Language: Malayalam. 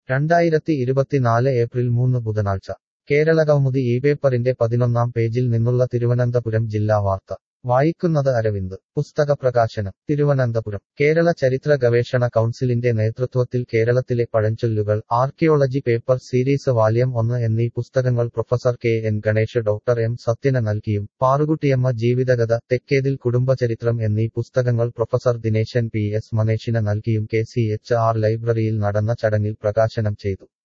രണ്ടായിരത്തി ഇരുപത്തിനാല് ഏപ്രിൽ മൂന്ന് ബുധനാഴ്ച കേരളകൗമുദി ഈ പേപ്പറിന്റെ പതിനൊന്നാം പേജിൽ നിന്നുള്ള തിരുവനന്തപുരം ജില്ലാ വാർത്ത വായിക്കുന്നത് അരവിന്ദ് പുസ്തക പ്രകാശനം തിരുവനന്തപുരം കേരള ചരിത്ര ഗവേഷണ കൗൺസിലിന്റെ നേതൃത്വത്തിൽ കേരളത്തിലെ പഴഞ്ചൊല്ലുകൾ ആർക്കിയോളജി പേപ്പർ സീരീസ് വാല്യം ഒന്ന് എന്നീ പുസ്തകങ്ങൾ professor K N Ganesh doctor M Sathyan നൽകിയും പാറുകുട്ടിയമ്മ ജീവിതകഥ തെക്കേതിൽ കുടുംബചരിത്രം എന്നീ പുസ്തകങ്ങൾ പ്രൊഫസർ ദിനേശൻ പി എസ് മനേഷിന് നൽകിയും കെ സി എച്ച് ആർ ലൈബ്രറിയിൽ നടന്ന ചടങ്ങിൽ പ്രകാശനം ചെയ്തു